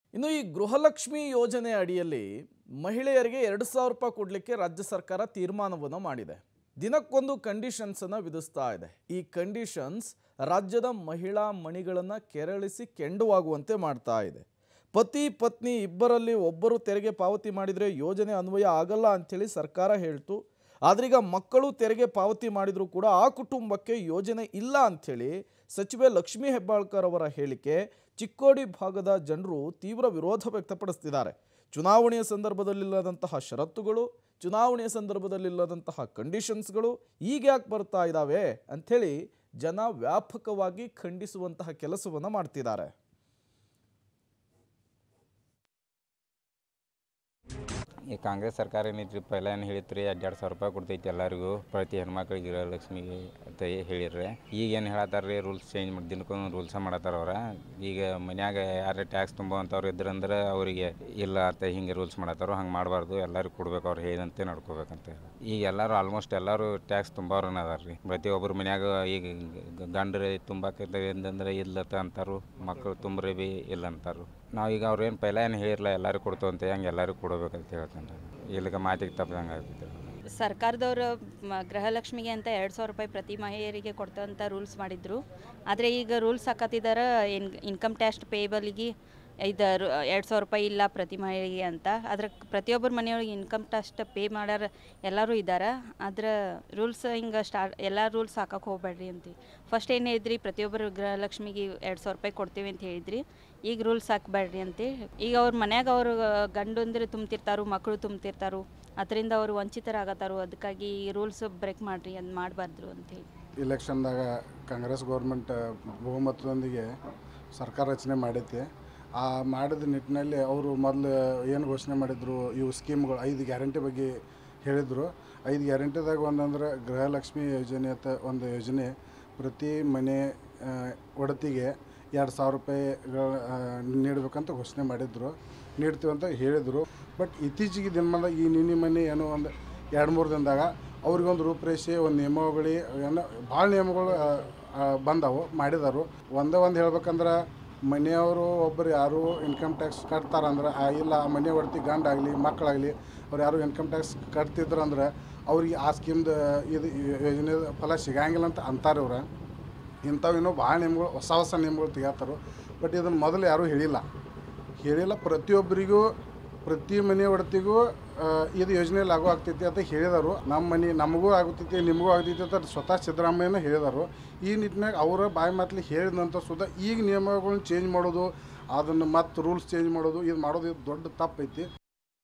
ಇನ್ನು ಈ ಗೃಹಲಕ್ಷ್ಮಿ ಯೋಜನೆ ಅಡಿಯಲ್ಲಿ ಮಹಿಳೆಯರಿಗೆ ಎರಡು ಸಾವಿರ ರೂಪಾಯಿ ಕೊಡಲಿಕ್ಕೆ ರಾಜ್ಯ ಸರ್ಕಾರ ತೀರ್ಮಾನವನ್ನು ಮಾಡಿದೆ ದಿನಕ್ಕೊಂದು ಕಂಡೀಷನ್ಸನ್ನು ವಿಧಿಸ್ತಾ ಇದೆ ಈ ಕಂಡೀಷನ್ಸ್ ರಾಜ್ಯದ ಮಹಿಳಾ ಮಣಿಗಳನ್ನು ಕೆರಳಿಸಿ ಕೆಂಡುವಾಗುವಂತೆ ಮಾಡ್ತಾ ಇದೆ ಪತಿ ಪತ್ನಿ ಇಬ್ಬರಲ್ಲಿ ಒಬ್ಬರು ತೆರಿಗೆ ಪಾವತಿ ಮಾಡಿದರೆ ಯೋಜನೆ ಅನ್ವಯ ಆಗಲ್ಲ ಅಂಥೇಳಿ ಸರ್ಕಾರ ಹೇಳ್ತು ಆದ್ರೀಗ ಮಕ್ಕಳು ತೆರಿಗೆ ಪಾವತಿ ಮಾಡಿದರೂ ಕೂಡ ಆ ಕುಟುಂಬಕ್ಕೆ ಯೋಜನೆ ಇಲ್ಲ ಅಂಥೇಳಿ ಸಚಿವೆ ಲಕ್ಷ್ಮೀ ಹೆಬ್ಬಾಳ್ಕರ್ ಅವರ ಹೇಳಿಕೆ ಚಿಕ್ಕೋಡಿ ಭಾಗದ ಜನರು ತೀವ್ರ ವಿರೋಧ ವ್ಯಕ್ತಪಡಿಸ್ತಿದ್ದಾರೆ ಚುನಾವಣೆಯ ಸಂದರ್ಭದಲ್ಲಿಲ್ಲದಂತಹ ಷರತ್ತುಗಳು ಚುನಾವಣೆಯ ಸಂದರ್ಭದಲ್ಲಿಲ್ಲದಂತಹ ಕಂಡೀಷನ್ಸ್ಗಳು ಈಗ ಯಾಕೆ ಬರ್ತಾ ಇದ್ದಾವೆ ಅಂಥೇಳಿ ಜನ ವ್ಯಾಪಕವಾಗಿ ಖಂಡಿಸುವಂತಹ ಕೆಲಸವನ್ನು ಮಾಡ್ತಿದ್ದಾರೆ ಈ ಕಾಂಗ್ರೆಸ್ ಸರ್ಕಾರ ಏನೈತ್ರಿ ಪೈಲ ಏನು ಹೇಳಿತ್ರಿ ಎರಡು ಸಾವಿರ ರೂಪಾಯಿ ಕೊಡ್ತೈತಿ ಎಲ್ಲರಿಗೂ ಪ್ರತಿ ಹೆಣ್ಮಕ್ಳಿಗೆ ಗೃಹಲಕ್ಷ್ಮಿಗೆ ಅಂತ ಹೇಳಿರ್ರಿ ಈಗ ಏನು ಹೇಳತ್ತಾರ ರೀ ರೂಲ್ಸ್ ಚೇಂಜ್ ಮಾಡಿ ದಿನಕ್ಕೊಂದು ರೂಲ್ಸ ಮಾಡತ್ತಾರ ಅವ್ರ ಈಗ ಮನ್ಯಾಗ ಯಾರೇ ಟ್ಯಾಕ್ಸ್ ತುಂಬುವಂಥವ್ರು ಇದ್ರಂದ್ರೆ ಅವರಿಗೆ ಇಲ್ಲ ಅಂತ ಹಿಂಗೆ ರೂಲ್ಸ್ ಮಾಡತ್ತಾರೋ ಹಂಗೆ ಮಾಡಬಾರ್ದು ಎಲ್ಲರಿಗೂ ಕೊಡ್ಬೇಕು ಅವ್ರು ಹೇಳಿದಂತೆ ನಡ್ಕೋಬೇಕಂತ ಈಗ ಎಲ್ಲರೂ ಆಲ್ಮೋಸ್ಟ್ ಎಲ್ಲರೂ ಟ್ಯಾಕ್ಸ್ ತುಂಬವ್ರನ್ನ ಅದಾರ ರೀ ಪ್ರತಿಯೊಬ್ಬರು ಮನ್ಯಾಗ ಈಗ ಗಂಡ್ರೆ ತುಂಬಾಕೈತೆ ಅಂತಂದ್ರೆ ಇಲ್ಲತ್ತ ಅಂತಾರು ಮಕ್ಕಳು ತುಂಬ್ರಿ ಬಿ ಇಲ್ಲ ಅಂತಾರು ನಾವೀಗ ಅವ್ರು ಏನು ಪೈಲ ಏನು ಹೇಳಿರಲ್ಲ ಎಲ್ಲರಿಗೂ ಕೊಡ್ತು ಅಂತ ಹಂಗೆ ಎಲ್ಲರಿಗೂ ಕೊಡ್ಬೇಕಂತ ಹೇಳ್ತಾನೆ ಇಲ್ಲಿಗ ಮಾತಿಗೆ ತಪ್ಪದಂಗೆ ಆಗ್ತೈತೆ ಸರ್ಕಾರದವರು ಮ- ಗೃಹಲಕ್ಷ್ಮಿಗೆ ಅಂತ ಎರಡು ಸಾವಿರ ರೂಪಾಯಿ ಪ್ರತಿ ಮಹಿಳೆಯರಿಗೆ ಕೊಡ್ತಂತ ರೂಲ್ಸ್ ಮಾಡಿದ್ರು ಆದರೆ ಈಗ ರೂಲ್ಸ್ ಹಾಕತ್ತಿದ್ದಾರೆ ಇನ್ ಇನ್ಕಮ್ ಟ್ಯಾಕ್ಸ್ ಪೇಬಲಿಗೆ ಇದು ಎರಡು ಸಾವಿರ ರೂಪಾಯಿ ಇಲ್ಲ ಪ್ರತಿ ಮಹಿಳೆಗೆ ಅಂತ ಅದ್ರ ಪ್ರತಿಯೊಬ್ಬರ ಮನೆಯೊಳಗೆ ಇನ್ಕಮ್ ಟ್ಯಾಕ್ಸ್ ಪೇ ಮಾಡೋರು ಎಲ್ಲರೂ ಇದ್ದಾರೆ ಆದ್ರೆ ರೂಲ್ಸ್ ಹಿಂಗೆ ಸ್ಟಾರ್ಟ್ ಎಲ್ಲ ರೂಲ್ಸ್ ಹಾಕಕ್ಕೆ ಹೋಗ್ಬೇಡ್ರಿ ಅಂತ ಫಸ್ಟ್ ಏನು ಹೇಳಿದ್ರಿ ಪ್ರತಿಯೊಬ್ಬರು ಗೃಹಲಕ್ಷ್ಮಿಗೆ ಎರಡು ಸಾವಿರ ರೂಪಾಯಿ ಕೊಡ್ತೀವಿ ಅಂತ ಹೇಳಿದ್ರಿ ಈಗ ರೂಲ್ಸ್ ಹಾಕಬೇಡ್ರಿ ಅಂತ ಈಗ ಅವ್ರ ಮನ್ಯಾಗ ಅವರು ಗಂಡು ಅಂದ್ರೆ ತುಂಬ್ತಿರ್ತಾರು ಮಕ್ಕಳು ತುಂಬ್ತಿರ್ತಾರು ಅದರಿಂದ ಅವರು ವಂಚಿತರಾಗತ್ತಾರು ಅದಕ್ಕಾಗಿ ರೂಲ್ಸ್ ಬ್ರೇಕ್ ಮಾಡಿರಿ ಅದು ಮಾಡಬಾರ್ದು ಅಂತೇಳಿ ಇಲೆಕ್ಷನ್ದಾಗ ಕಾಂಗ್ರೆಸ್ ಗೌರ್ಮೆಂಟ್ ಬಹುಮತದೊಂದಿಗೆ ಸರ್ಕಾರ ರಚನೆ ಮಾಡೈತಿ ಆ ಮಾಡಿದ ನಿಟ್ಟಿನಲ್ಲಿ ಅವರು ಮೊದಲು ಏನು ಘೋಷಣೆ ಮಾಡಿದ್ರು ಇವು ಸ್ಕೀಮ್ಗಳು ಐದು ಗ್ಯಾರಂಟಿ ಬಗ್ಗೆ ಹೇಳಿದರು ಐದು ಗ್ಯಾರಂಟಿದಾಗ ಒಂದಂದ್ರೆ ಗೃಹಲಕ್ಷ್ಮಿ ಯೋಜನೆ ಅಂತ ಒಂದು ಯೋಜನೆ ಪ್ರತಿ ಮನೆ ಆ, ಒಡತಿಗೆ ಎರಡು ಸಾವಿರ ರೂಪಾಯಿಗಳ ನೀಡಬೇಕಂತ ಘೋಷಣೆ ಮಾಡಿದ್ರು ನೀಡ್ತೀವಿ ಅಂತ ಹೇಳಿದರು ಬಟ್ ಇತ್ತೀಚೆಗೆ ದಿನಮಾನದಾಗ ಈ ನಿನ್ನೆ ಮನೆ ಏನೋ ಒಂದು ಎರಡು ಮೂರು ದಿನದಾಗ ಅವ್ರಿಗೊಂದು ರೂಪರೇಷೆ ಒಂದು ನಿಯಮಾವಳಿ ಏನೋ ಭಾಳ ನಿಯಮಗಳು ಆ, ಆ, ಬಂದವು ಮಾಡಿದರು ಒಂದೇ ಒಂದು ಹೇಳ್ಬೇಕಂದ್ರೆ ಮನೆಯವರು ಒಬ್ಬರು ಯಾರು ಇನ್ಕಮ್ ಟ್ಯಾಕ್ಸ್ ಕಟ್ತಾರಂದ್ರೆ ಆ ಇಲ್ಲ ಆ ಮನೆ ಹೊಡ್ತಿ ಗಂಡಾಗಲಿ ಮಕ್ಕಳಾಗಲಿ ಅವ್ರು ಯಾರು ಇನ್ಕಮ್ ಟ್ಯಾಕ್ಸ್ ಕಟ್ತಿದ್ರು ಅಂದ್ರೆ ಅವ್ರಿಗೆ ಆ ಸ್ಕೀಮ್ದು ಇದು ಯೋಜನೆ ಫಲ ಸಿಗಂಗಿಲ್ಲ ಅಂತ ಅಂತಾರೆ ಇವ್ರು ಇಂಥವು ಇನ್ನೂ ಭಾಳ ನಿಯಮಗಳು ಹೊಸ ಹೊಸ ನಿಯಮಗಳು ತೆಗಿತಾರೆ ಬಟ್ ಇದನ್ನು ಮೊದಲು ಯಾರೂ ಹೇಳಿಲ್ಲ ಹೇಳಿಲ್ಲ ಪ್ರತಿಯೊಬ್ಬರಿಗೂ ಪ್ರತಿ ಮನೆ ಒಡತಿಗೂ ಆ, ಇದು ಯೋಜನೆ ಲಾಗು ಆಗ್ತೈತಿ ಅಂತ ಹೇಳಿದರು ನಮ್ಮ ಮನೆ ನಮಗೂ ಆಗುತ್ತೈತಿ ನಿಮಗೂ ಆಗ್ತೈತಿ ಅಂತ ಸ್ವತಃ ಸಿದ್ದರಾಮಯ್ಯನ ಹೇಳಿದರು ಈ ನಿಟ್ಟಿನಾಗ ಅವರ ಬಾಯಿ ಮಾತಲ್ಲಿ ಹೇಳಿದ ನಂತರ ಸುಧಾ ಈಗ ನಿಯಮಗಳನ್ನ ಚೇಂಜ್ ಮಾಡೋದು ಅದನ್ನು ಮತ್ತೆ ರೂಲ್ಸ್ ಚೇಂಜ್ ಮಾಡೋದು ಇದು ಮಾಡೋದು ಇದು ದೊಡ್ಡ ತಪ್ಪೈತಿ